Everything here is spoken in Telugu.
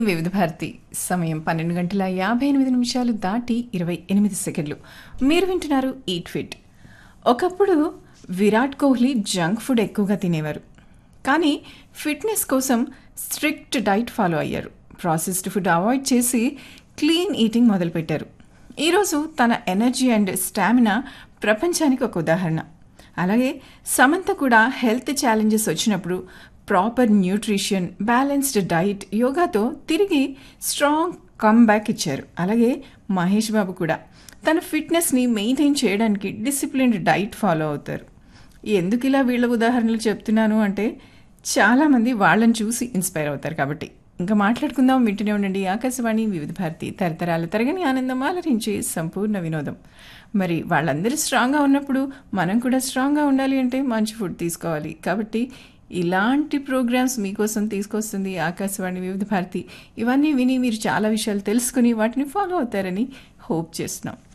వివిధ భారతి సమయం పన్నెండు గంటల యాభై ఎనిమిది నిమిషాలు దాటి ఇరవై ఎనిమిది సెకండ్లు మీరు వింటున్నారు ఈట్ ఫిట్ ఒకప్పుడు విరాట్ కోహ్లీ జంక్ ఫుడ్ ఎక్కువగా తినేవారు కానీ ఫిట్నెస్ కోసం స్ట్రిక్ట్ డైట్ ఫాలో అయ్యారు ప్రాసెస్డ్ ఫుడ్ అవాయిడ్ చేసి క్లీన్ ఈటింగ్ మొదలుపెట్టారు ఈరోజు తన ఎనర్జీ అండ్ స్టామినా ప్రపంచానికి ఒక ఉదాహరణ అలాగే సమంత కూడా హెల్త్ ఛాలెంజెస్ వచ్చినప్పుడు ప్రాపర్ న్యూట్రిషన్ బ్యాలెన్స్డ్ డైట్ యోగాతో తిరిగి స్ట్రాంగ్ కమ్బ్యాక్ ఇచ్చారు అలాగే మహేష్ బాబు కూడా తన ఫిట్నెస్ని మెయింటైన్ చేయడానికి డిసిప్లిన్డ్ డైట్ ఫాలో అవుతారు ఎందుకు ఇలా వీళ్ళ ఉదాహరణలు చెప్తున్నాను అంటే చాలామంది వాళ్ళని చూసి ఇన్స్పైర్ అవుతారు కాబట్టి ఇంకా మాట్లాడుకుందాం వింటూనే ఉండండి ఆకాశవాణి వివిధ భారతి తరతరాల తరగని ఆనందం ఆలరించే సంపూర్ణ వినోదం మరి వాళ్ళందరూ స్ట్రాంగ్గా ఉన్నప్పుడు మనం కూడా స్ట్రాంగ్గా ఉండాలి అంటే మంచి ఫుడ్ తీసుకోవాలి కాబట్టి ఇలాంటి ప్రోగ్రామ్స్ మీకోసం తీసుకొస్తుంది ఆకాశవాణి వివిధ భారతి ఇవన్నీ విని మీరు చాలా విషయాలు తెలుసుకుని వాటిని ఫాలో అవుతారని హోప్ చేస్తున్నాం